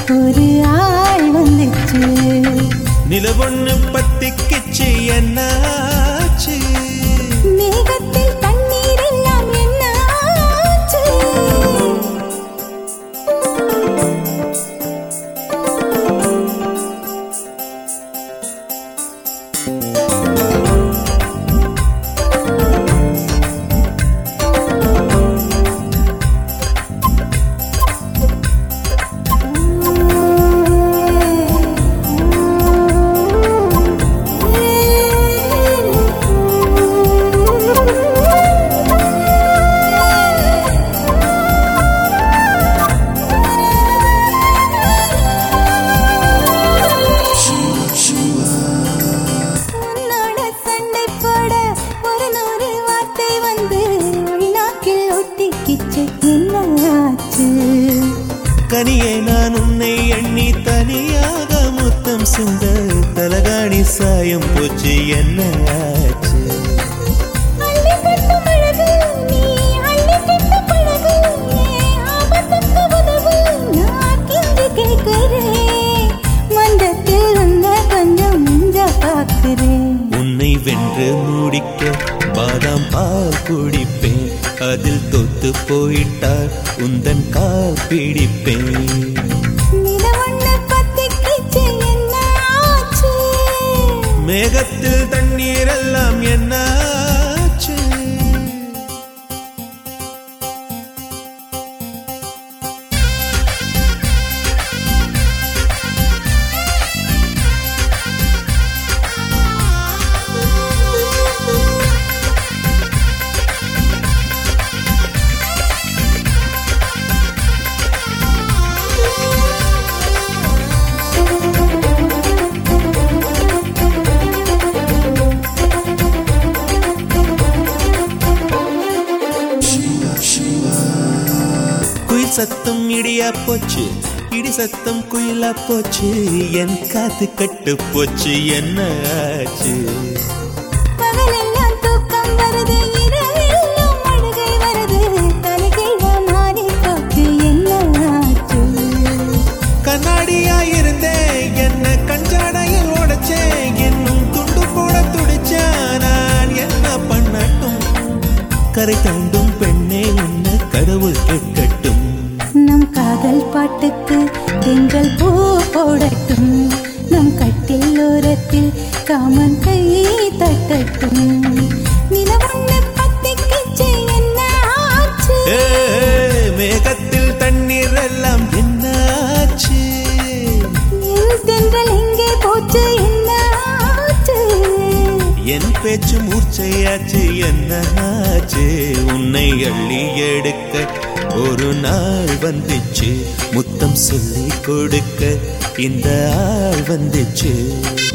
ஒரு ஆள் வந்துச்சு நிலவொன்னு பத்திக்கிச்சு என்னாச்சு மேகத்தில் தண்ணீர் எல்லாம் என்ன ஆச்சு உன்னோட சண்டை போட ஒரு நூறு வார்த்தை வந்து உள்நாக்கில் ஒட்டிக்கிச்சு என்ன ஆச்சு கனியே நான் உன்னை எண்ணி தனியாக முத்தம் சிந்த தலகாணி சாயம் போச்சு என்ன ஆச்சு அள்ளி கட்டும் அழகு நீ அள்ளி கட்ட பழகு ஏன் ஆபத்துக்கு உதவு நான் கெஞ்சி கேட்கிறேன் மந்தத்தில் உன்னை கொஞ்சம் மிஞ்ச பார்க்கிறேன் உன்னை வென்று முடிக்க பாதாம் பால் குடிப்பேன் அதில் தொத்து போயிட்டால் உந்தன் கால் பிடிப்பேன் நிலவொன்னு பத்திக்கிச்சு என்ன ஆச்சு மேகத்தில் தண்ணீர் எல்லாம் என்னாச்சு குயில் சத்தம் இடியா போச்சு இடி சத்தம் குயிலா போச்சு என் காத்து கட்டு போச்சு என்ன ஆச்சு பகலெல்லாம் தூக்கம் வருது இரவெல்லாம் அழுகை வருது தலைகீழ மாறி போச்சு என்ன ஆச்சு கண்ணாடியா இருந்தேன் என்ன கஞ்சாடையில் உடைச்சேன் இன்னும் துண்டு போட துடிச்சா நான் என்ன பண்ணட்டும் கரை தாண்டும் பெண்ணே உன்ன கடவுள் கேட்கட்டும் நம் காதல் பாட்டுக்கு தென்றல் பூ போடட்டும் நம் கட்டில் ஓரத்தில் காமன் கை தட்டட்டும் நிலவொன்னு பத்திக்கிச்சு என்ன ஆச்சு ஏ, மேகத்தில் தண்ணீர் எல்லாம் என்னாச்சு என் தென்றல் எங்கே போச்சு என்ன ஆச்சு என் பேச்சு மூர்ச்சையாச்சு என்ன ஆச்சு உன்னை அள்ளி எடுக்க ஒரு நாள் வந்துச்சு முத்தம் சொல்லி கொடுக்க இந்த ஆள் வந்துச்சு